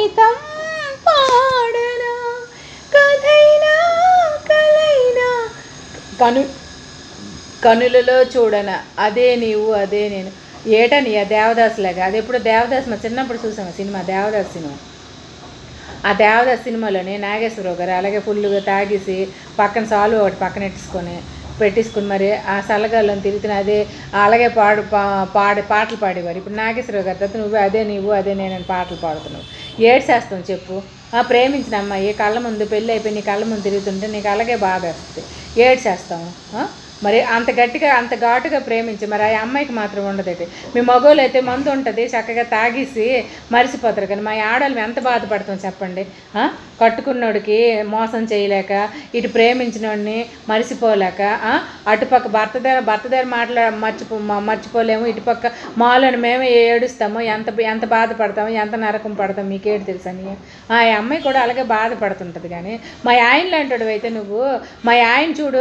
గీతం పాడనా కథైనా కలైనా కను కనులలో చూడన అదే నీవు అదే నేను ఏటని ఆ దేవదాసులాగా అది ఎప్పుడు దేవదాస్ మా చిన్నప్పుడు చూసాము సినిమా దేవదాస్ సినిమా ఆ దేవదాస్ సినిమాలోనే నాగేశ్వరరావు గారు అలాగే ఫుల్గా తాగేసి పక్కన సాల్వ్ ఒకటి పక్కన పెట్టేసుకొని పెట్టేసుకుని మరి ఆ సలగాళ్ళని తిరుగుతున్న అదే అలాగే పాడు పా- పాడే పాటలు పాడేవారు ఇప్పుడు నాగేశ్వరరావు గారి తర్వాత నువ్వు అదే నీవు అదే నేనని పాటలు పాడుతున్నావు ఏడ్చేస్తాం చెప్పు ఆ ప్రేమించిన అమ్మాయి కళ్ళ ముందు పెళ్ళి అయిపోయి నీ కళ్ళ ముందు తిరుగుతుంటే నీకు అలాగే బాధ వస్తుంది ఏడ్చేస్తాము ఆ? మరి అంత గట్టిగా అంత ఘాటుగా ప్రేమించి మరి ఆ అమ్మాయికి మాత్రం ఉండదటి మీ మగోళ్ళు అయితే మందు ఉంటుంది చక్కగా తాగేసి మరిసిపోతారు కానీ మా ఆడవాళ్ళు ఎంత బాధపడతాం చెప్పండి ఆ? కట్టుకున్నోడికి మోసం చేయలేక ఇటు ప్రేమించినోడిని మరిసిపోలేక ఆ? అటుపక్క భర్త దగ్గర భర్త దగ్గర మాట్లా మర్చిపో మ- మర్చిపోలేము ఇటుపక్క మాలోని మేమే ఏడుస్తాము ఎంత ఎంత బాధపడతాము ఎంత నరకం పడతాం మీకేడు తెలుసని ఆ అమ్మాయి కూడా అలాగే బాధపడుతుంటుంది కానీ మా ఆయన లాంటి అయితే నువ్వు మా ఆయన చూడు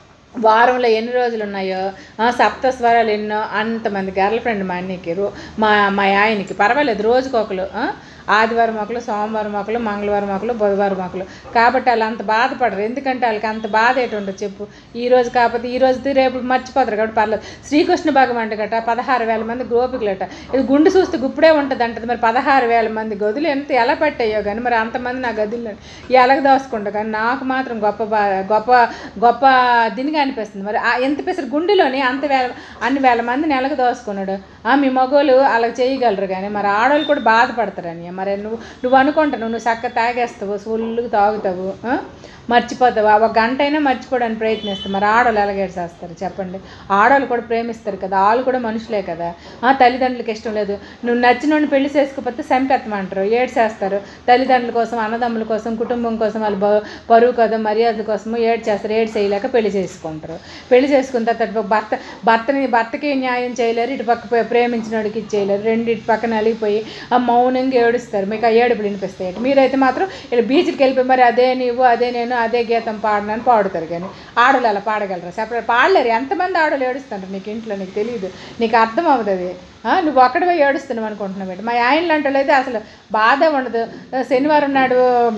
వారంలో ఎన్ని రోజులు ఉన్నాయో ఆ, సప్త స్వరాలు ఎన్నో అంతమంది గర్ల్ ఫ్రెండ్ మా అన్నయ్యకి రో మా మా ఆయనకి పర్వాలేదు రోజుకొకరు ఆ? ఆదివారం ఒకరు సోమవారం ఒకరు మంగళవారం ఒకరు బుధవారం ఒకరు కాబట్టి వాళ్ళు అంత బాధపడరు ఎందుకంటే వాళ్ళకి అంత బాధ ఏంటి ఉండదు చెప్పు ఈ రోజు కాకపోతే ఈ రోజు రేపు మర్చిపోతారు కాబట్టి పర్లేదు శ్రీకృష్ణ భగవాన్ గట పదహారు వేల మంది గోపికలట ఇది గుండు చూస్తే గుప్పుడే ఉంటుంది అంటది మరి పదహారు వేల మంది గదులు ఎంత ఎలా పెట్టాయో కానీ మరి అంతమంది నా గదులు ఎలాగ దోసుకుంటా కానీ నాకు మాత్రం గొప్ప బా గొప్ప గొప్ప దీనిగా అనిపిస్తుంది మరి ఆ ఎంత పెసరు గుండెలోని అంత వేల అన్ని వేల మంది నెలకు దోసుకున్నాడు ఆ, మీ మగోళ్ళు అలా చేయగలరు కానీ మరి ఆడవాళ్ళు కూడా బాధపడతారని మరి నువ్వు నువ్వు అనుకుంటావు నువ్వు చక్క తాగేస్తావు ఫుల్గా తాగుతావు ఆ? మర్చిపోతావు ఆ ఒక గంట అయినా మర్చిపోవడానికి ప్రయత్నిస్తావు మరి ఆడవాళ్ళు ఎలాగేసేస్తారు చెప్పండి ఆడవాళ్ళు కూడా ప్రేమిస్తారు కదా వాళ్ళు కూడా మనుషులే కదా ఆ తల్లిదండ్రులకి ఇష్టం లేదు నువ్వు నచ్చినోడిని పెళ్లి చేసుకోకపోతే సంపెత్తమంటారు ఏడ్చేస్తారు తల్లిదండ్రుల కోసం అన్నదమ్ముల కోసం కుటుంబం కోసం వాళ్ళ బ- పరువు కదా మర్యాద కోసము ఏడ్ చేస్తారు ఏడ్ చేయలేక పెళ్లి చేసుకుంటారు పెళ్లి చేసుకున్న తర్వాత భర్త భర్తని భర్తకి న్యాయం చేయలేరు ఇటు పక్క ప్రే- ప్రేమించినోడికి ఇచ్చేయలేరు రెండు ఇటు పక్కన నలిగిపోయి ఆ మౌనంగా ఏడుస్తారు మీకు ఆ ఏడుపులు వినిపిస్తాయి మీరైతే మాత్రం ఇలా బీచ్కి వెళ్ళిపోయి మరి అదే నీవు అదే నేను అదే గీతం పాడనని పాడుతారు కానీ ఆడలు అలా పాడగలరా సెపరేట్ పాడలేరు ఎంతమంది ఆడలు ఏడుస్తుంటారు నీకు ఇంట్లో నీకు తెలియదు నీకు అర్థం అవుతుంది ఆ, నువ్వు ఒక్కడవే ఏడుస్తున్నావు అనుకుంటున్నావు ఏంటి? మా ఆయన లాంటి వాళ్ళు అయితే అసలు బాధ ఉండదు శనివారం నాడు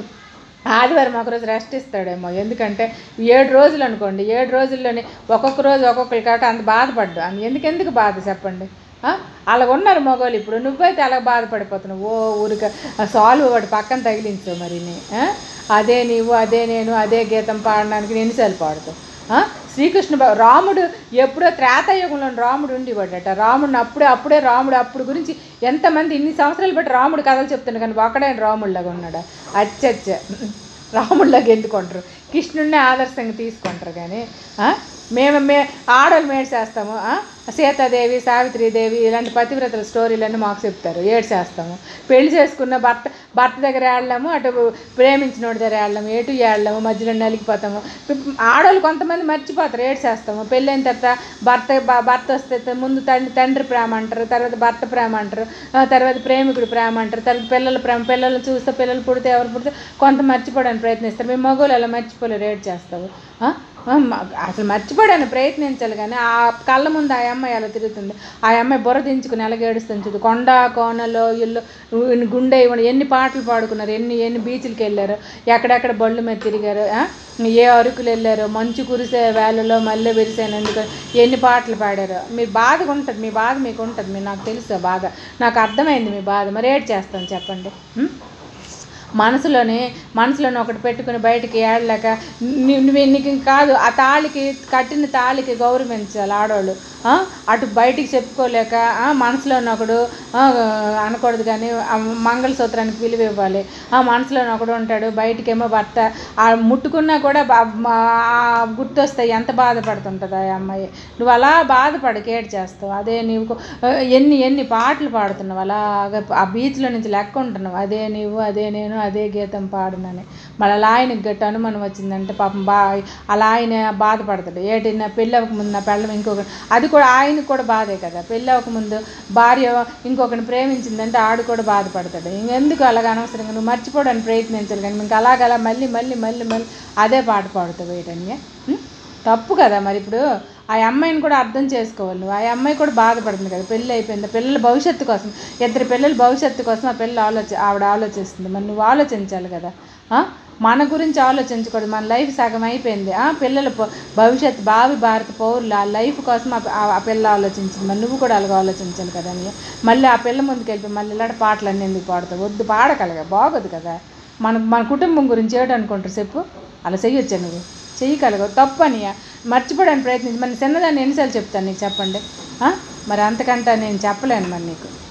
ఆదివారం ఒక రోజు రెస్ట్ ఇస్తాడేమో ఎందుకంటే ఏడు రోజులు అనుకోండి ఏడు రోజుల్లోనే ఒక్కొక్క రోజు ఒక్కొక్కరు కాబట్టి అంత బాధపడ్డు అంత ఎందుకు ఎందుకు బాధ చెప్పండి ఆ? అలా ఉన్నారు మగవాళ్ళు ఇప్పుడు నువ్వైతే అలా బాధపడిపోతున్నావు ఓ ఊరిక సాల్వ్ ఒకటి పక్కన తగిలించు మరి నీ, ఆ? అదే నీవు అదే నేను అదే గీతం పాడడానికి ఎన్నిసార్లు పాడుతావు ఆ? శ్రీకృష్ణ భగ- రాముడు ఎప్పుడో త్రేతాయుగంలో రాముడు ఉండేవాడట రాముడిని అప్పుడే అప్పుడే రాముడు అప్పుడు గురించి ఎంతమంది ఇన్ని సంవత్సరాలు బట్టి రాముడు కథలు చెప్తున్నాడు కానీ ఒకడే రాముడిలాగా ఉన్నాడు అచ్చచ్చ రాముడిలాగా ఎందుకుంటారు కృష్ణుడిని ఆదర్శంగా తీసుకుంటారు కానీ ఆ? మేము మే ఆడవాళ్ళు మేడ్ చేస్తాము ఆ? సీతాదేవి సావిత్రీదేవి ఇలాంటి పతివ్రతల స్టోరీలన్నీ మాకు చెప్తారు ఏడు చేస్తాము పెళ్లి చేసుకున్న భర్త భర్త దగ్గర ఏళ్ళము అటు ప్రేమించినోడి దగ్గర ఏళ్ళము ఎటు ఏళ్ళము మధ్యలో నలిగిపోతాము ఆడవాళ్ళు కొంతమంది మర్చిపోతారు ఏడు చేస్తాము పెళ్ళైన తర్వాత భర్త భ- భర్త వస్తే ముందు తండ్రి తండ్రి ప్రేమ అంటారు తర్వాత భర్త ప్రేమ అంటారు ఆ తర్వాత ప్రేమికుడు ప్రేమ అంటారు తర్వాత పిల్లల ప్రేమ పిల్లలు చూస్తే పిల్లలు పుడితే ఎవరు పుడితే కొంత మర్చిపోవడానికి ప్రయత్నిస్తారు మేము మగవాళ్ళు అలా మర్చిపోలేరు ఏడు చేస్తావు ఆ? ఆ, మ- అసలు మర్చిపోవడానికి ప్రయత్నించాలి కానీ ఆ కళ్ళ ముందు ఆ అమ్మాయి అలా తిరుగుతుంది ఆ అమ్మాయి బుర్ర దించుకుని ఎలాగ ఏడుస్తుంది చూడు కొండ కోనలో ఇల్లు ఇన్ని గుండె ఇవ్వండి ఎన్ని పాటలు పాడుకున్నారు ఎన్ని ఎన్ని బీచ్లకి వెళ్ళారు ఎక్కడెక్కడ బళ్ళు మీద తిరిగారు ఆ? ఏ అరుకులు వెళ్ళారు మంచు కురిసే వేళలో మళ్ళీ విరిసేనందుకు ఎన్ని పాటలు పాడారు మీ బాధగా ఉంటుంది మీ బాధ మీకు ఉంటుంది మీ నాకు తెలుసు ఆ బాధ నాకు అర్థమైంది మీ బాధ మరి ఏడు చేస్తాను చెప్పండి ఉం? మనసులోని మనసులోని ఒకటి పెట్టుకుని బయటికి ఏడలేక ని- నువ్వు నీకు కాదు ఆ తాళికి కట్టిన తాళికి గౌరవించాలి ఆడవాళ్ళు ఆ? అటు బయటికి చెప్పుకోలేక ఆ, మనసులోని ఒకడు ఆ, అనకూడదు కానీ ఆ మంగళసూత్రానికి విలువ ఇవ్వాలి ఆ మనసులోని ఒకడు ఉంటాడు బయటికేమో భర్త ఆ ముట్టుకున్నా కూడా బా- మా- ఆ గుర్తొస్తాయి ఎంత బాధపడుతుంటుంది ఆ అమ్మాయి నువ్వు అలా బాధపడి కేట్ చేస్తావు అదే నీవు ఆ, ఎన్ని ఎన్ని పాటలు పాడుతున్నావు అలాగ ఆ బీచ్లో నుంచి లెక్క ఉంటున్నావు అదే నీవు అదే నేను అదే గీతం పాడునని మళ్ళీ అలా ఆయనకి గట్టి అనుమానం వచ్చిందంటే పాపం బా అలా ఆయన బాధపడతాడు ఏటి నా పెళ్ళి అవ్వకముందు నా పెళ్ళం ఇంకొక అది కూడా ఆయనకు కూడా బాధే కదా పెళ్ళి అవ్వకముందు భార్య ఇంకొకరిని ప్రేమించిందంటే ఆడు కూడా బాధపడతాడు ఇంకెందుకు అలాగ అనవసరంగా నువ్వు మర్చిపోవడానికి ప్రయత్నించాలి కానీ ఇంకా అలాగలా మళ్ళీ మళ్ళీ మళ్ళీ మళ్ళీ అదే పాట పాడుతావు ఏటన్య ఉం? తప్పు కదా మరి ఇప్పుడు ఆ అమ్మాయిని కూడా అర్థం చేసుకోవాలి నువ్వు ఆ అమ్మాయి కూడా బాధపడుతుంది కదా పెళ్ళి అయిపోయింది పిల్లల భవిష్యత్తు కోసం ఇద్దరు పిల్లల భవిష్యత్తు కోసం ఆ పిల్ల ఆలోచి ఆవిడ ఆలోచిస్తుంది మరి నువ్వు ఆలోచించాలి కదా ఆ? మన గురించి ఆలోచించకూడదు మన లైఫ్ సగం అయిపోయింది ఆ పిల్లల భ- భవిష్యత్తు భావి భారత పౌరులు ఆ లైఫ్ కోసం ఆ పి- ఆ ఆ పిల్ల ఆలోచించింది మరి నువ్వు కూడా అలాగే ఆలోచించాలి కదా అని మళ్ళీ ఆ పిల్ల ముందుకు వెళ్ళిపోయి మళ్ళీ ఇలాంటి పాటలు అన్నీ ఎందుకు పాడతావు వద్దు పాడగలగా బాగోదు కదా మన మన కుటుంబం గురించి ఏటనుకుంటారు చెప్పు అలా చెయ్యొచ్చా నువ్వు చెయ్యగలగవు తప్పు అని మర్చిపోవడానికి ప్రయత్నించి మరి చిన్నదాన్ని ఎన్నిసార్లు చెప్తాను నీకు చెప్పండి ఆ? మరి అంతకంటే నేను చెప్పలేను మరి నీకు